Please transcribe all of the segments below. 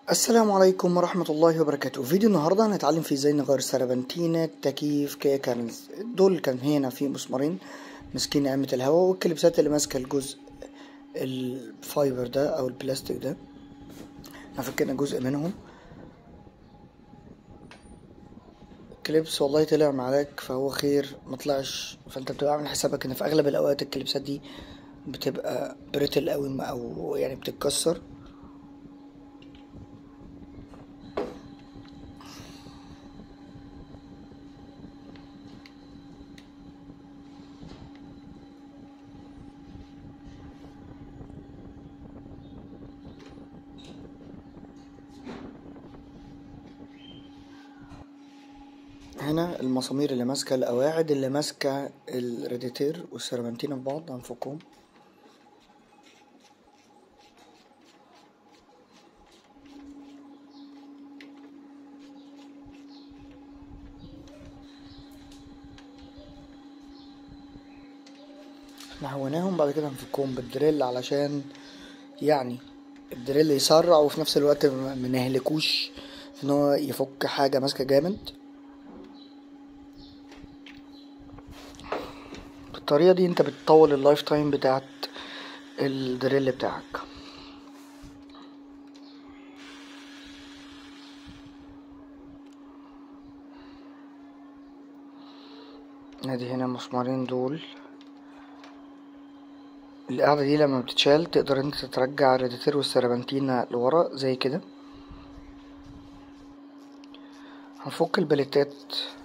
السلام عليكم ورحمة الله وبركاته فيديو النهاردة هنتعلم فيه ازاي نغير سربنتينة تكييف كيا كارنز دول كان هنا في مسمارين ماسكين نعمة الهواء والكليبسات اللي ماسكة الجزء الفايبر ده او البلاستيك ده احنا فكنا جزء منهم كليبس والله طلع معاك فهو خير مطلعش فانت بتبقى عامل حسابك ان في اغلب الاوقات الكليبسات دي بتبقى بريتل اوي او يعني بتتكسر هنا المسامير اللي ماسكة القواعد اللي ماسكة الراديتير والسربنتين في بعض هنفكهم احنا هوناهم بعد كده هنفكهم بالدريل علشان يعني الدريل يسرع وفي نفس الوقت منهلكوش ان هو يفك حاجة ماسكة جامد بالطريقة دي انت بتطول اللايف تايم بتاعت الدريل بتاعك ادي هنا مسمارين دول القاعدة دي لما بتتشال تقدر انت ترجع الراديتير والسربنتينة لورا زي كده هنفك البليتات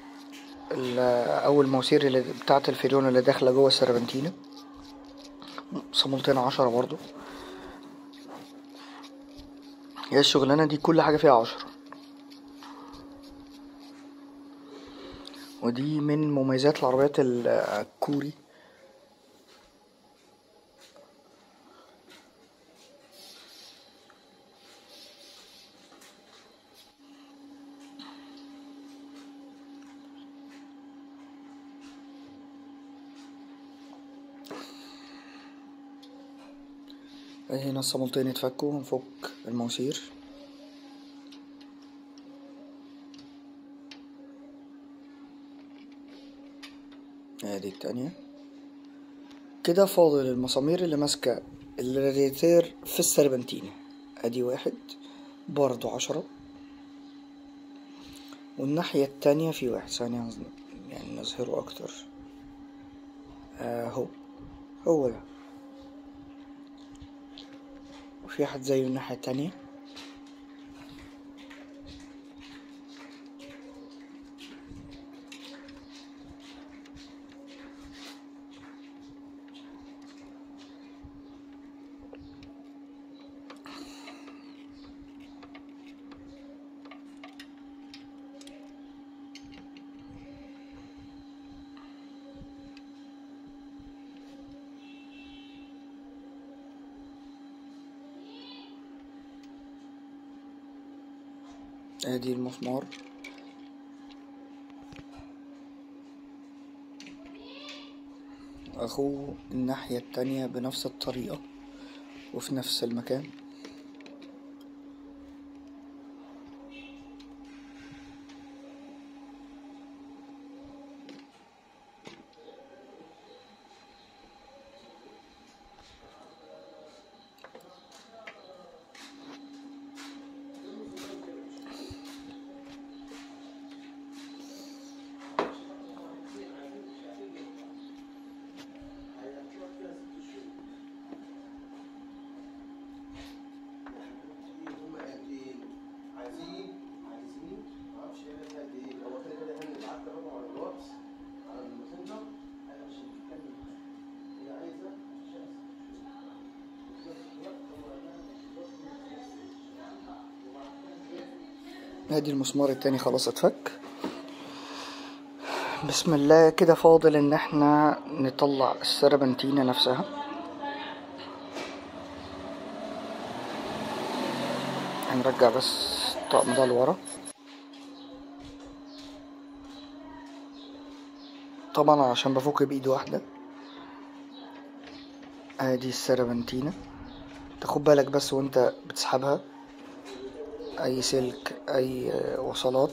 او المواسير اللي بتاعه الفريون اللي داخله جوه السربنتينه صامولتين عشرة برضو هي الشغلانه دي كل حاجه فيها عشرة ودي من مميزات العربيات الكوري هنا الصامولتين يتفكوا هنفك المواسير ادي التانية كده فاضل المسامير اللي ماسكة الراديتير في السربنتينة ادي واحد برضو عشرة والناحية التانية في واحد ثانية يعني نظهره اكتر اهو هو ده وفي واحد زيه الناحية التانية ادي المسمار اخوه الناحية التانية بنفس الطريقة وفي نفس المكان ادي المسمار التاني خلاص اتفك بسم الله كده فاضل ان احنا نطلع السربنتينة نفسها هنرجع بس الطقم ده لورا طبعا عشان بفك بايد واحدة ادي السربنتينة تاخد بالك بس وانت بتسحبها اي سلك اي وصلات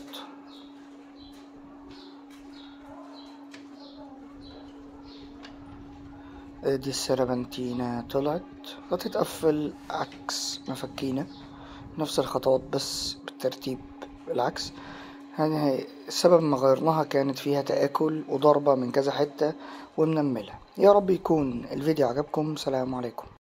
دي السربنتينة طلعت هتتقفل عكس ما فكينا نفس الخطوات بس بالترتيب العكس يعني السبب ما غيرناها كانت فيها تآكل وضربة من كذا حتة ومنملة يا رب يكون الفيديو عجبكم سلام عليكم